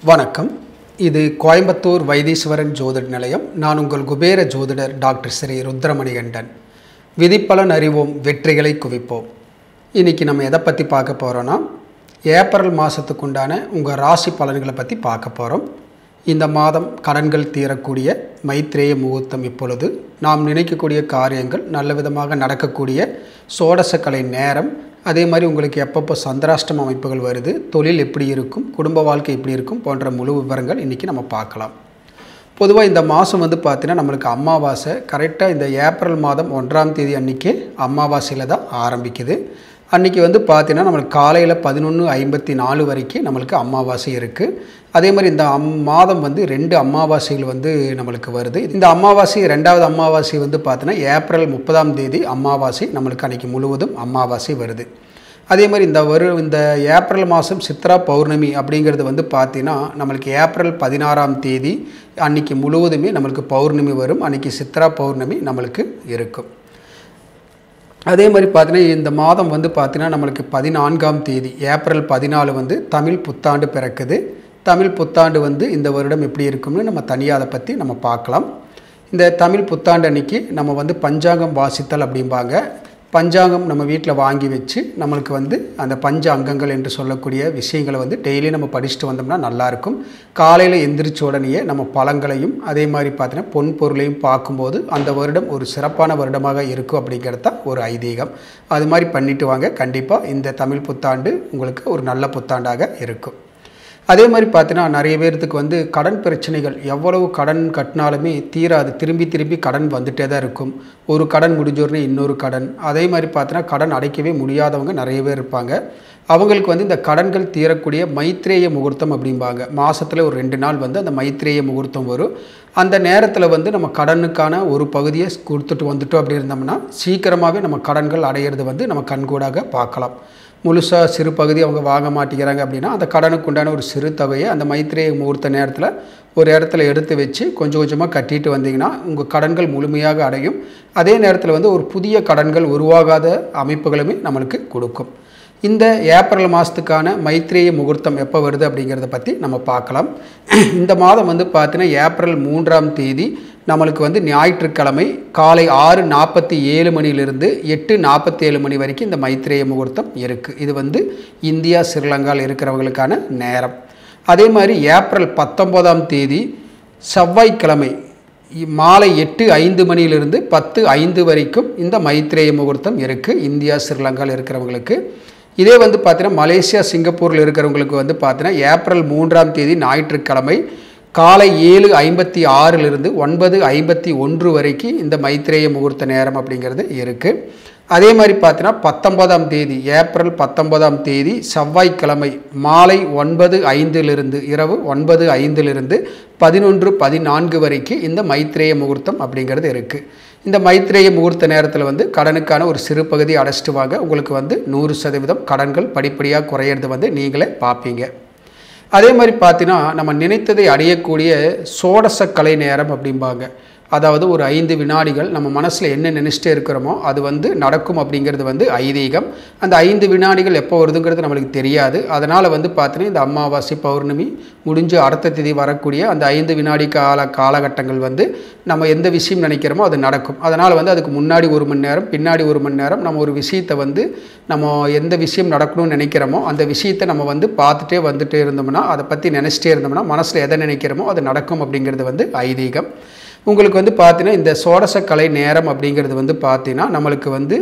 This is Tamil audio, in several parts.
வணக்கம் இது கோயம்புத்தூர் வைத்தீஸ்வரன் ஜோதிட நிலையம் நான் உங்கள் குபேர ஜோதிடர் டாக்டர் ஸ்ரீ ருத்ரமணிகண்டன் விதிப்பலன் அறிவோம் வெற்றிகளை குவிப்போம் இன்றைக்கி நம்ம எதை பற்றி பார்க்க போகிறோன்னா ஏப்ரல் மாதத்துக்குண்டான உங்கள் ராசி பலன்களை பற்றி பார்க்க போகிறோம் இந்த மாதம் கடன்கள் தீரக்கூடிய மைத்ரேய முகூர்த்தம் இப்பொழுது நாம் நினைக்கக்கூடிய காரியங்கள் நல்ல விதமாக நடக்கக்கூடிய சோடசக்கலை நேரம் அதே மாதிரி உங்களுக்கு எப்பப்போ சந்திராஷ்டம அமைப்புகள் வருது தொழில் எப்படி இருக்கும் குடும்ப வாழ்க்கை எப்படி இருக்கும் போன்ற முழு விவரங்கள் இன்றைக்கி நம்ம பார்க்கலாம் பொதுவாக இந்த மாதம் வந்து பார்த்தீங்கன்னா நம்மளுக்கு அமாவாசை கரெக்டாக இந்த ஏப்ரல் மாதம் ஒன்றாம் தேதி அன்றைக்கி அமாவாசையில் தான் ஆரம்பிக்குது அன்றைக்கி வந்து பார்த்தீங்கன்னா நம்மளுக்கு காலையில் பதினொன்று ஐம்பத்தி நாலு வரைக்கும் நம்மளுக்கு அமாவாசை இருக்குது அதே மாதிரி இந்த அம் மாதம் வந்து ரெண்டு அமாவாசைகள் வந்து நம்மளுக்கு வருது இந்த அமாவாசை ரெண்டாவது அமாவாசை வந்து பார்த்தீங்கன்னா ஏப்ரல் முப்பதாம் தேதி அமாவாசை நம்மளுக்கு அன்றைக்கி முழுவதும் அமாவாசை வருது அதே மாதிரி இந்த வரு இந்த ஏப்ரல் மாதம் சித்ரா பௌர்ணமி அப்படிங்கிறது வந்து பார்த்தீங்கன்னா நம்மளுக்கு ஏப்ரல் பதினாறாம் தேதி அன்றைக்கி முழுவதுமே நம்மளுக்கு பௌர்ணமி வரும் அன்றைக்கி சித்ரா பௌர்ணமி நம்மளுக்கு இருக்கும் அதே மாதிரி பார்த்தீங்கன்னா இந்த மாதம் வந்து பார்த்தீங்கன்னா நம்மளுக்கு பதினான்காம் தேதி ஏப்ரல் பதினாலு வந்து தமிழ் புத்தாண்டு பிறக்குது தமிழ் புத்தாண்டு வந்து இந்த வருடம் எப்படி இருக்கும்னு நம்ம தனியாக அதை பற்றி நம்ம பார்க்கலாம் இந்த தமிழ் புத்தாண்டு அன்னைக்கு நம்ம வந்து பஞ்சாங்கம் வாசித்தல் அப்படிம்பாங்க பஞ்சாங்கம் நம்ம வீட்டில் வாங்கி வச்சு நம்மளுக்கு வந்து அந்த பஞ்ச அங்கங்கள் என்று சொல்லக்கூடிய விஷயங்களை வந்து டெய்லி நம்ம படிச்சுட்டு வந்தோம்னா நல்லாயிருக்கும் காலையில் எந்திரிச்ச உடனேயே நம்ம பழங்களையும் அதே மாதிரி பார்த்தீங்கன்னா பொன் பொருளையும் பார்க்கும்போது அந்த வருடம் ஒரு சிறப்பான வருடமாக இருக்கும் அப்படிங்கிறது தான் ஒரு ஐதீகம் அது மாதிரி பண்ணிட்டு வாங்க கண்டிப்பாக இந்த தமிழ் புத்தாண்டு உங்களுக்கு ஒரு நல்ல புத்தாண்டாக இருக்கும் அதே மாதிரி பார்த்தீங்கன்னா நிறைய பேர்த்துக்கு வந்து கடன் பிரச்சனைகள் எவ்வளவு கடன் கட்டினாலுமே தீராது திரும்பி திரும்பி கடன் வந்துட்டே தான் இருக்கும் ஒரு கடன் முடிஞ்ச உடனே இன்னொரு கடன் அதே மாதிரி பார்த்தீங்கன்னா கடன் அடைக்கவே முடியாதவங்க நிறைய பேர் இருப்பாங்க அவங்களுக்கு வந்து இந்த கடன்கள் தீரக்கூடிய மைத்ரேய முகூர்த்தம் அப்படிம்பாங்க மாதத்தில் ஒரு ரெண்டு நாள் வந்து அந்த மைத்ரேய முகூர்த்தம் வரும் அந்த நேரத்தில் வந்து நம்ம கடனுக்கான ஒரு பகுதியை கொடுத்துட்டு வந்துட்டோம் அப்படி இருந்தோம்னா சீக்கிரமாகவே நம்ம கடன்கள் அடையிறது வந்து நம்ம கண்கூடாக பார்க்கலாம் முழுசாக சிறு பகுதி அவங்க வாங்க மாட்டேங்கிறாங்க அப்படின்னா அந்த கடனுக்கு உண்டான ஒரு சிறு தொகையை அந்த மைத்திரேய முகூர்த்த நேரத்தில் ஒரு இடத்துல எடுத்து வச்சு கொஞ்சம் கொஞ்சமாக கட்டிட்டு வந்தீங்கன்னா உங்கள் கடன்கள் முழுமையாக அடையும் அதே நேரத்தில் வந்து ஒரு புதிய கடன்கள் உருவாகாத அமைப்புகளுமே நம்மளுக்கு கொடுக்கும் இந்த ஏப்ரல் மாதத்துக்கான மைத்ரேய முகூர்த்தம் எப்போ வருது அப்படிங்கிறத பற்றி நம்ம பார்க்கலாம் இந்த மாதம் வந்து பார்த்தீங்கன்னா ஏப்ரல் மூன்றாம் தேதி நம்மளுக்கு வந்து ஞாயிற்றுக்கிழமை காலை ஆறு நாற்பத்தி ஏழு மணிலிருந்து எட்டு நாற்பத்தி ஏழு மணி வரைக்கும் இந்த மைத்ரேய முகூர்த்தம் இருக்குது இது வந்து இந்தியா ஸ்ரீலங்காவில் இருக்கிறவங்களுக்கான நேரம் அதே மாதிரி ஏப்ரல் பத்தொம்போதாம் தேதி செவ்வாய்க்கிழமை மாலை எட்டு ஐந்து மணியிலிருந்து பத்து ஐந்து வரைக்கும் இந்த மைத்ரேய முகூர்த்தம் இருக்குது இந்தியா ஸ்ரீலங்காவில் இருக்கிறவங்களுக்கு இதே வந்து பார்த்தீங்கன்னா மலேசியா சிங்கப்பூரில் இருக்கிறவங்களுக்கு வந்து பார்த்தீங்கன்னா ஏப்ரல் மூன்றாம் தேதி ஞாயிற்றுக்கிழமை காலை ஏழு ஐம்பத்தி ஆறிலிருந்து ஒன்பது ஐம்பத்தி ஒன்று வரைக்கும் இந்த மைத்ரேய முகூர்த்த நேரம் அப்படிங்கிறது இருக்குது அதே மாதிரி பார்த்தீங்கன்னா பத்தொன்பதாம் தேதி ஏப்ரல் பத்தொன்பதாம் தேதி செவ்வாய்க்கிழமை மாலை ஒன்பது ஐந்திலிருந்து இரவு ஒன்பது ஐந்திலிருந்து பதினொன்று பதினான்கு வரைக்கும் இந்த மைத்ரேய முகூர்த்தம் அப்படிங்கிறது இருக்குது இந்த மைத்ரேய முகூர்த்த நேரத்தில் வந்து கடனுக்கான ஒரு சிறு பகுதி அடைச்சிட்டு வாங்க உங்களுக்கு வந்து நூறு சதவீதம் கடன்கள் படிப்படியாக குறையிறது வந்து நீங்களே பார்ப்பீங்க அதே மாதிரி பார்த்தீங்கன்னா நம்ம நினைத்ததை அடையக்கூடிய சோடச கலை நேரம் அப்படிம்பாங்க அதாவது ஒரு ஐந்து வினாடிகள் நம்ம மனசில் என்ன நினச்சிட்டே இருக்கிறோமோ அது வந்து நடக்கும் அப்படிங்கிறது வந்து ஐதீகம் அந்த ஐந்து வினாடிகள் எப்போ வருதுங்கிறது நம்மளுக்கு தெரியாது அதனால் வந்து பார்த்தீங்கன்னா இந்த அமாவாசை பௌர்ணமி முடிஞ்சு அடுத்த தேதி வரக்கூடிய அந்த ஐந்து வினாடி கால காலகட்டங்கள் வந்து நம்ம எந்த விஷயம் நினைக்கிறோமோ அது நடக்கும் அதனால் வந்து அதுக்கு முன்னாடி ஒரு மணி நேரம் பின்னாடி ஒரு மணி நேரம் நம்ம ஒரு விஷயத்தை வந்து நம்ம எந்த விஷயம் நடக்கணும்னு நினைக்கிறோமோ அந்த விஷயத்தை நம்ம வந்து பார்த்துட்டே வந்துட்டே இருந்தோம்னா அதை பற்றி நினச்சிட்டே இருந்தோம்னா மனசில் எதை நினைக்கிறோமோ அது நடக்கும் அப்படிங்கிறது வந்து ஐதீகம் உங்களுக்கு வந்து பார்த்தீங்கன்னா இந்த சோடச கலை நேரம் அப்படிங்கிறது வந்து பார்த்தீங்கன்னா நம்மளுக்கு வந்து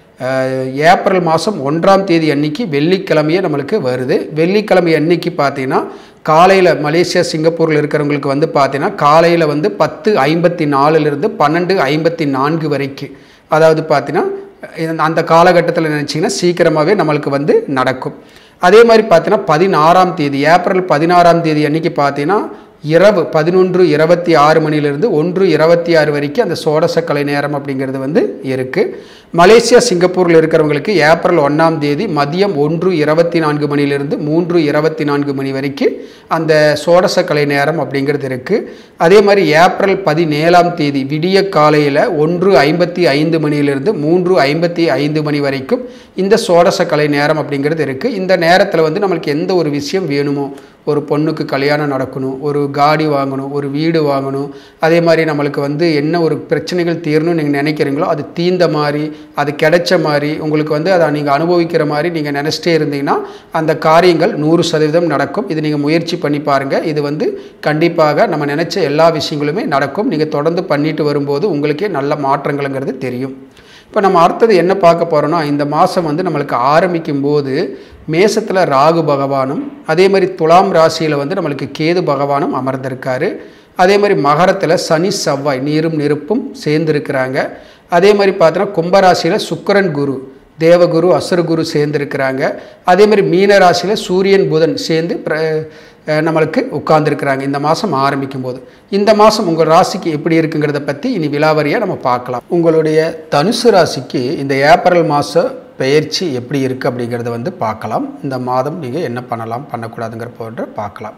ஏப்ரல் மாதம் ஒன்றாம் தேதி அன்னைக்கு வெள்ளிக்கிழமையே நம்மளுக்கு வருது வெள்ளிக்கிழமை அன்னைக்கு பார்த்தீங்கன்னா காலையில் மலேசியா சிங்கப்பூரில் இருக்கிறவங்களுக்கு வந்து பார்த்தீங்கன்னா காலையில் வந்து பத்து ஐம்பத்தி நாலுலேருந்து பன்னெண்டு ஐம்பத்தி நான்கு வரைக்கும் அதாவது பார்த்தீங்கன்னா அந்த காலகட்டத்தில் நினச்சிங்கன்னா சீக்கிரமாகவே நம்மளுக்கு வந்து நடக்கும் அதே மாதிரி பார்த்தீங்கன்னா பதினாறாம் தேதி ஏப்ரல் பதினாறாம் தேதி அன்னைக்கு பார்த்தீங்கன்னா இரவு பதினொன்று இருபத்தி ஆறு மணிலிருந்து ஒன்று இருபத்தி ஆறு வரைக்கும் அந்த சோடசக்கலை நேரம் அப்படிங்கிறது வந்து இருக்குது மலேசியா சிங்கப்பூரில் இருக்கிறவங்களுக்கு ஏப்ரல் ஒன்றாம் தேதி மதியம் ஒன்று இருபத்தி நான்கு மணிலிருந்து மூன்று இருபத்தி நான்கு மணி வரைக்கும் அந்த சோடசக்கலை நேரம் அப்படிங்கிறது இருக்குது அதே மாதிரி ஏப்ரல் பதினேழாம் தேதி விடிய காலையில் ஒன்று ஐம்பத்தி ஐந்து மணியிலிருந்து மூன்று ஐம்பத்தி ஐந்து மணி வரைக்கும் இந்த சோடசக்கலை நேரம் அப்படிங்கிறது இருக்குது இந்த நேரத்தில் வந்து நம்மளுக்கு எந்த ஒரு விஷயம் வேணுமோ ஒரு பொண்ணுக்கு கல்யாணம் நடக்கணும் ஒரு காடி வாங்கணும் ஒரு வீடு வாங்கணும் அதே மாதிரி நம்மளுக்கு வந்து என்ன ஒரு பிரச்சனைகள் தீரணும்னு நீங்கள் நினைக்கிறீங்களோ அது தீர்ந்த மாதிரி அது கிடைச்ச மாதிரி உங்களுக்கு வந்து அதை நீங்கள் அனுபவிக்கிற மாதிரி நீங்கள் நினச்சிட்டே இருந்தீங்கன்னா அந்த காரியங்கள் நூறு சதவீதம் நடக்கும் இது நீங்கள் முயற்சி பண்ணி பாருங்கள் இது வந்து கண்டிப்பாக நம்ம நினச்ச எல்லா விஷயங்களுமே நடக்கும் நீங்கள் தொடர்ந்து பண்ணிட்டு வரும்போது உங்களுக்கே நல்ல மாற்றங்கள்ங்கிறது தெரியும் இப்போ நம்ம அடுத்தது என்ன பார்க்க போகிறோம்னா இந்த மாதம் வந்து நம்மளுக்கு ஆரம்பிக்கும் போது மேசத்தில் ராகு பகவானும் அதே மாதிரி துலாம் ராசியில் வந்து நம்மளுக்கு கேது பகவானும் அமர்ந்திருக்காரு அதே மாதிரி மகரத்தில் சனி செவ்வாய் நீரும் நெருப்பும் சேர்ந்துருக்கிறாங்க அதே மாதிரி பார்த்தோன்னா கும்பராசியில் சுக்கிரன் குரு தேவகுரு அசுரகுரு சேர்ந்துருக்கிறாங்க அதே மாதிரி மீன ராசியில் சூரியன் புதன் சேர்ந்து பிர- அஹ் நம்மளுக்கு உட்கார்ந்துருக்கிறாங்க இந்த மாதம் ஆரம்பிக்கும் போது இந்த மாதம் உங்கள் ராசிக்கு எப்படி இருக்குங்கிறத பற்றி இனி விலாவரியாக நம்ம பார்க்கலாம் உங்களுடைய தனுசு ராசிக்கு இந்த ஏப்ரல் மாத பெயர்ச்சி எப்படி இருக்குது அப்படிங்கிறத வந்து பார்க்கலாம் இந்த மாதம் நீங்கள் என்ன பண்ணலாம் பண்ணக்கூடாதுங்கிற போன்ற பார்க்கலாம்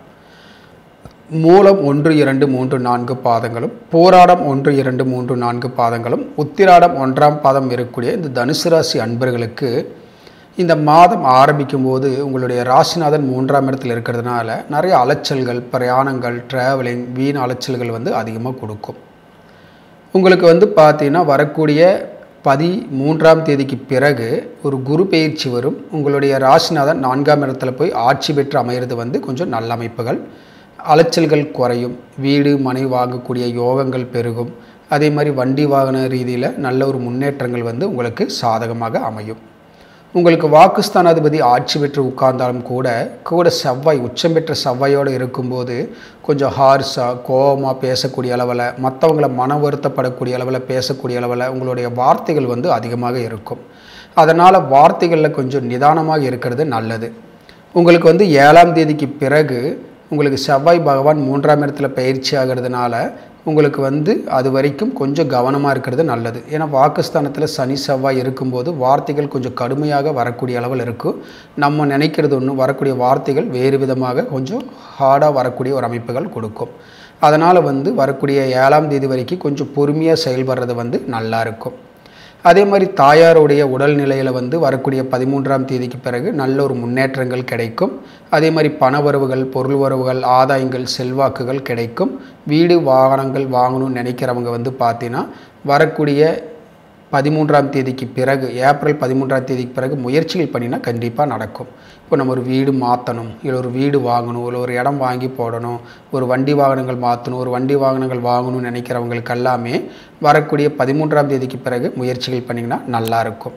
மூலம் ஒன்று இரண்டு மூன்று நான்கு பாதங்களும் போராடம் ஒன்று இரண்டு மூன்று நான்கு பாதங்களும் உத்திராடம் ஒன்றாம் பாதம் இருக்கக்கூடிய இந்த தனுசு ராசி அன்பர்களுக்கு இந்த மாதம் ஆரம்பிக்கும் போது உங்களுடைய ராசிநாதன் மூன்றாம் இடத்தில் இருக்கிறதுனால நிறைய அலைச்சல்கள் பிரயாணங்கள் ட்ராவலிங் வீண் அலைச்சல்கள் வந்து அதிகமாக கொடுக்கும் உங்களுக்கு வந்து பார்த்தீங்கன்னா வரக்கூடிய பதி மூன்றாம் தேதிக்கு பிறகு ஒரு குரு பயிற்சி வரும் உங்களுடைய ராசிநாதன் நான்காம் இடத்துல போய் ஆட்சி பெற்று அமையிறது வந்து கொஞ்சம் நல்ல அமைப்புகள் அலைச்சல்கள் குறையும் வீடு மனை வாங்கக்கூடிய யோகங்கள் பெருகும் அதே மாதிரி வண்டி வாகன ரீதியில் நல்ல ஒரு முன்னேற்றங்கள் வந்து உங்களுக்கு சாதகமாக அமையும் உங்களுக்கு வாக்குஸ்தானாதிபதி ஆட்சி பெற்று உட்கார்ந்தாலும் கூட கூட செவ்வாய் உச்சம் பெற்ற செவ்வாயோடு இருக்கும்போது கொஞ்சம் ஹார்ஸாக கோபமாக பேசக்கூடிய அளவில் மற்றவங்கள மன வருத்தப்படக்கூடிய அளவில் பேசக்கூடிய அளவில் உங்களுடைய வார்த்தைகள் வந்து அதிகமாக இருக்கும் அதனால் வார்த்தைகளில் கொஞ்சம் நிதானமாக இருக்கிறது நல்லது உங்களுக்கு வந்து ஏழாம் தேதிக்கு பிறகு உங்களுக்கு செவ்வாய் பகவான் மூன்றாம் இடத்துல பயிற்சி ஆகிறதுனால உங்களுக்கு வந்து அது வரைக்கும் கொஞ்சம் கவனமாக இருக்கிறது நல்லது ஏன்னா வாக்குஸ்தானத்தில் சனி செவ்வாய் இருக்கும்போது வார்த்தைகள் கொஞ்சம் கடுமையாக வரக்கூடிய அளவில் இருக்கும் நம்ம நினைக்கிறது ஒன்று வரக்கூடிய வார்த்தைகள் வேறு விதமாக கொஞ்சம் ஹார்டாக வரக்கூடிய ஒரு அமைப்புகள் கொடுக்கும் அதனால் வந்து வரக்கூடிய ஏழாம் தேதி வரைக்கும் கொஞ்சம் பொறுமையாக செயல்படுறது வந்து நல்லா இருக்கும் அதே மாதிரி தாயாருடைய உடல்நிலையில் வந்து வரக்கூடிய பதிமூன்றாம் தேதிக்கு பிறகு நல்ல ஒரு முன்னேற்றங்கள் கிடைக்கும் அதே மாதிரி பண வரவுகள் பொருள் வரவுகள் ஆதாயங்கள் செல்வாக்குகள் கிடைக்கும் வீடு வாகனங்கள் வாங்கணும்னு நினைக்கிறவங்க வந்து பார்த்தீங்கன்னா வரக்கூடிய பதிமூன்றாம் தேதிக்கு பிறகு ஏப்ரல் பதிமூன்றாம் தேதிக்கு பிறகு முயற்சிகள் பண்ணினா கண்டிப்பாக நடக்கும் இப்போ நம்ம ஒரு வீடு மாற்றணும் இல்லை ஒரு வீடு வாங்கணும் இல்லை ஒரு இடம் வாங்கி போடணும் ஒரு வண்டி வாகனங்கள் மாற்றணும் ஒரு வண்டி வாகனங்கள் வாங்கணும்னு நினைக்கிறவங்களுக்கு எல்லாமே வரக்கூடிய பதிமூன்றாம் தேதிக்கு பிறகு முயற்சிகள் பண்ணிங்கன்னா நல்லா இருக்கும்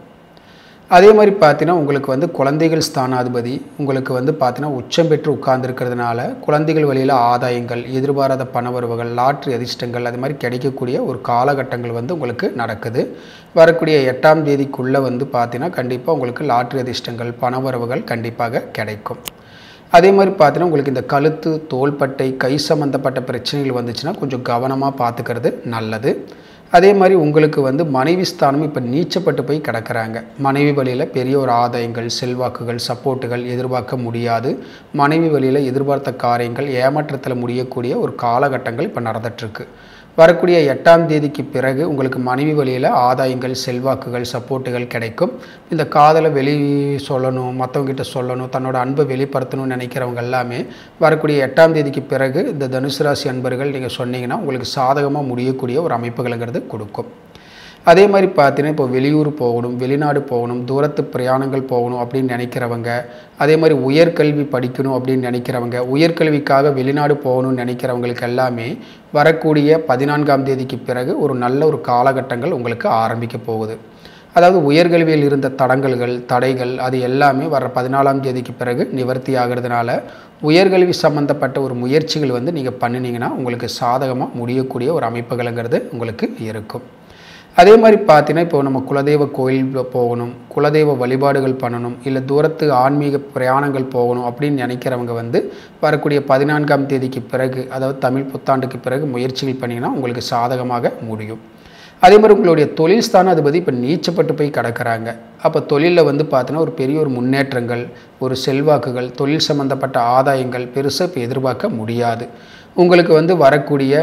அதே மாதிரி பார்த்தீங்கன்னா உங்களுக்கு வந்து குழந்தைகள் ஸ்தானாதிபதி உங்களுக்கு வந்து பார்த்தீங்கன்னா உச்சம் பெற்று உட்கார்ந்துருக்கிறதுனால குழந்தைகள் வழியில் ஆதாயங்கள் எதிர்பாராத பணவரவுகள் லாட்ரி அதிர்ஷ்டங்கள் அது மாதிரி கிடைக்கக்கூடிய ஒரு காலகட்டங்கள் வந்து உங்களுக்கு நடக்குது வரக்கூடிய எட்டாம் தேதிக்குள்ளே வந்து பார்த்தீங்கன்னா கண்டிப்பாக உங்களுக்கு லாட்ரி அதிர்ஷ்டங்கள் பணவரவுகள் கண்டிப்பாக கிடைக்கும் அதே மாதிரி பார்த்தீங்கன்னா உங்களுக்கு இந்த கழுத்து தோள்பட்டை கை சம்மந்தப்பட்ட பிரச்சனைகள் வந்துச்சுன்னா கொஞ்சம் கவனமாக பார்த்துக்கிறது நல்லது அதே மாதிரி உங்களுக்கு வந்து மனைவி ஸ்தானம் இப்போ நீச்சப்பட்டு போய் கிடக்குறாங்க மனைவி வழியில் பெரிய ஒரு ஆதாயங்கள் செல்வாக்குகள் சப்போர்ட்டுகள் எதிர்பார்க்க முடியாது மனைவி வழியில் எதிர்பார்த்த காரியங்கள் ஏமாற்றத்தில் முடியக்கூடிய ஒரு காலகட்டங்கள் இப்போ நடந்துட்டுருக்கு வரக்கூடிய எட்டாம் தேதிக்கு பிறகு உங்களுக்கு மனைவி வழியில் ஆதாயங்கள் செல்வாக்குகள் சப்போர்ட்டுகள் கிடைக்கும் இந்த காதலை வெளி சொல்லணும் மற்றவங்ககிட்ட சொல்லணும் தன்னோட அன்பை வெளிப்படுத்தணும்னு நினைக்கிறவங்க எல்லாமே வரக்கூடிய எட்டாம் தேதிக்கு பிறகு இந்த தனுசு ராசி அன்பர்கள் நீங்கள் சொன்னீங்கன்னா உங்களுக்கு சாதகமாக முடியக்கூடிய ஒரு அமைப்புகளுங்கிறது கொடுக்கும் அதே மாதிரி பார்த்தீங்கன்னா இப்போ வெளியூர் போகணும் வெளிநாடு போகணும் தூரத்து பிரயாணங்கள் போகணும் அப்படின்னு நினைக்கிறவங்க அதே மாதிரி உயர்கல்வி படிக்கணும் அப்படின்னு நினைக்கிறவங்க உயர்கல்விக்காக வெளிநாடு போகணும்னு நினைக்கிறவங்களுக்கு எல்லாமே வரக்கூடிய பதினான்காம் தேதிக்கு பிறகு ஒரு நல்ல ஒரு காலகட்டங்கள் உங்களுக்கு ஆரம்பிக்க போகுது அதாவது உயர்கல்வியில் இருந்த தடங்கல்கள் தடைகள் அது எல்லாமே வர பதினாலாம் தேதிக்கு பிறகு நிவர்த்தி ஆகிறதுனால உயர்கல்வி சம்மந்தப்பட்ட ஒரு முயற்சிகள் வந்து நீங்கள் பண்ணினீங்கன்னா உங்களுக்கு சாதகமாக முடியக்கூடிய ஒரு அமைப்புகளுங்கிறது உங்களுக்கு இருக்கும் அதே மாதிரி பார்த்தீங்கன்னா இப்போ நம்ம குலதெய்வ கோயில் போகணும் குலதெய்வ வழிபாடுகள் பண்ணணும் இல்லை தூரத்து ஆன்மீக பிரயாணங்கள் போகணும் அப்படின்னு நினைக்கிறவங்க வந்து வரக்கூடிய பதினான்காம் தேதிக்கு பிறகு அதாவது தமிழ் புத்தாண்டுக்கு பிறகு முயற்சிகள் பண்ணிங்கன்னா உங்களுக்கு சாதகமாக முடியும் அதே மாதிரி உங்களுடைய தொழில் ஸ்தான அதிபதி இப்போ நீச்சப்பட்டு போய் கிடக்கிறாங்க அப்போ தொழிலில் வந்து பார்த்தீங்கன்னா ஒரு பெரிய ஒரு முன்னேற்றங்கள் ஒரு செல்வாக்குகள் தொழில் சம்மந்தப்பட்ட ஆதாயங்கள் பெருசாக இப்போ எதிர்பார்க்க முடியாது உங்களுக்கு வந்து வரக்கூடிய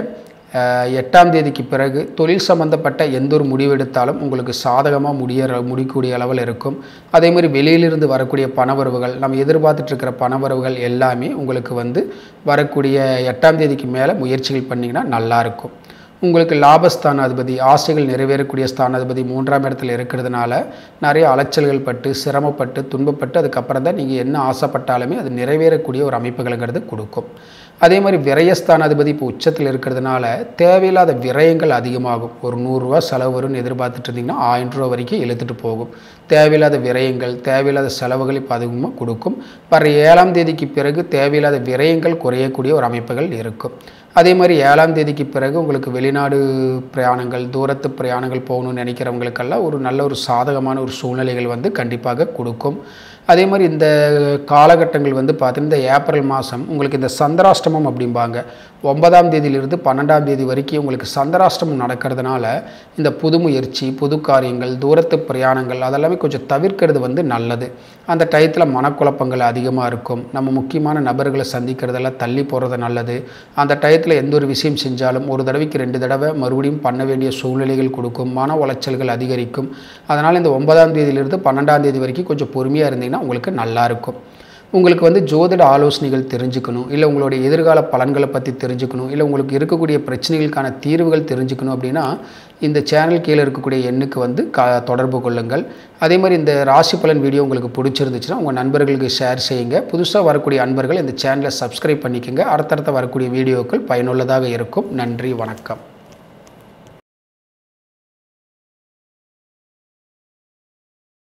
அஹ், எட்டாம் தேதிக்கு பிறகு தொழில் சம்பந்தப்பட்ட எந்த ஒரு முடிவெடுத்தாலும் உங்களுக்கு சாதகமாக முடிய முடியக்கூடிய அளவில் இருக்கும் அதே மாதிரி வெளியிலிருந்து வரக்கூடிய பணவரவுகள் நம்ம எதிர்பார்த்துட்டு இருக்கிற பணவரவுகள் எல்லாமே உங்களுக்கு வந்து வரக்கூடிய எட்டாம் தேதிக்கு மேலே முயற்சிகள் பண்ணிங்கன்னா நல்லாயிருக்கும் உங்களுக்கு லாபஸ்தானாதிபதி ஆசைகள் நிறைவேறக்கூடிய ஸ்தானாதிபதி மூன்றாம் இடத்துல இருக்கிறதுனால நிறைய அலைச்சல்கள் பட்டு சிரமப்பட்டு துன்பப்பட்டு அதுக்கப்புறம் தான் நீங்கள் என்ன ஆசைப்பட்டாலுமே அது நிறைவேறக்கூடிய ஒரு அமைப்புகளுங்கிறது கொடுக்கும் அதே மாதிரி விரயஸ்தானாதிபதி இப்போ உச்சத்தில் இருக்கிறதுனால தேவையில்லாத விரயங்கள் அதிகமாகும் ஒரு நூறுரூவா செலவு வரும்னு எதிர்பார்த்துட்டு இருந்தீங்கன்னா ஆயிரம் ரூபா வரைக்கும் இழுத்துட்டு போகும் தேவையில்லாத விரயங்கள் தேவையில்லாத செலவுகள் இப்போ அதிகமாக கொடுக்கும் வர ஏழாம் தேதிக்கு பிறகு தேவையில்லாத விரயங்கள் குறையக்கூடிய ஒரு அமைப்புகள் இருக்கும் அதே மாதிரி ஏழாம் தேதிக்கு பிறகு உங்களுக்கு வெளிநாடு பிரயாணங்கள் தூரத்து பிரயாணங்கள் போகணும்னு நினைக்கிறவங்களுக்கெல்லாம் ஒரு நல்ல ஒரு சாதகமான ஒரு சூழ்நிலைகள் வந்து கண்டிப்பாக கொடுக்கும் அதே மாதிரி இந்த காலகட்டங்கள் வந்து பார்த்தீங்கன்னா இந்த ஏப்ரல் மாதம் உங்களுக்கு இந்த சந்திராஷ்டமம் அப்படிம்பாங்க ஒன்பதாம் தேதியிலிருந்து பன்னெண்டாம் தேதி வரைக்கும் உங்களுக்கு சந்திராஷ்டமம் நடக்கிறதுனால இந்த புது முயற்சி புது காரியங்கள் தூரத்து பிரயாணங்கள் அதெல்லாமே கொஞ்சம் தவிர்க்கிறது வந்து நல்லது அந்த டயத்தில் மனக்குழப்பங்கள் அதிகமாக இருக்கும் நம்ம முக்கியமான நபர்களை சந்திக்கிறதெல்லாம் தள்ளி போகிறது நல்லது அந்த டயத்தில் எந்த ஒரு விஷயம் செஞ்சாலும் ஒரு தடவைக்கு ரெண்டு தடவை மறுபடியும் பண்ண வேண்டிய சூழ்நிலைகள் கொடுக்கும் மன உளைச்சல்கள் அதிகரிக்கும் அதனால் இந்த ஒன்பதாம் தேதியிலிருந்து பன்னெண்டாம் தேதி வரைக்கும் கொஞ்சம் பொறுமையாக இருந்தீங்கன்னா உங்களுக்கு நல்லா இருக்கும் உங்களுக்கு வந்து ஜோதிட ஆலோசனைகள் தெரிஞ்சுக்கணும் இல்லை உங்களுடைய எதிர்கால பலன்களை பற்றி தெரிஞ்சுக்கணும் இல்லை உங்களுக்கு இருக்கக்கூடிய பிரச்சனைகளுக்கான தீர்வுகள் தெரிஞ்சுக்கணும் அப்படின்னா இந்த சேனல் கீழே இருக்கக்கூடிய எண்ணுக்கு வந்து க தொடர்பு கொள்ளுங்கள் அதே மாதிரி இந்த ராசி பலன் வீடியோ உங்களுக்கு பிடிச்சிருந்துச்சுன்னா உங்கள் நண்பர்களுக்கு ஷேர் செய்யுங்க புதுசாக வரக்கூடிய அன்பர்கள் இந்த சேனலை சப்ஸ்கிரைப் பண்ணிக்கோங்க அடுத்தடுத்த வரக்கூடிய வீடியோக்கள் பயனுள்ளதாக இருக்கும் நன்றி வணக்கம்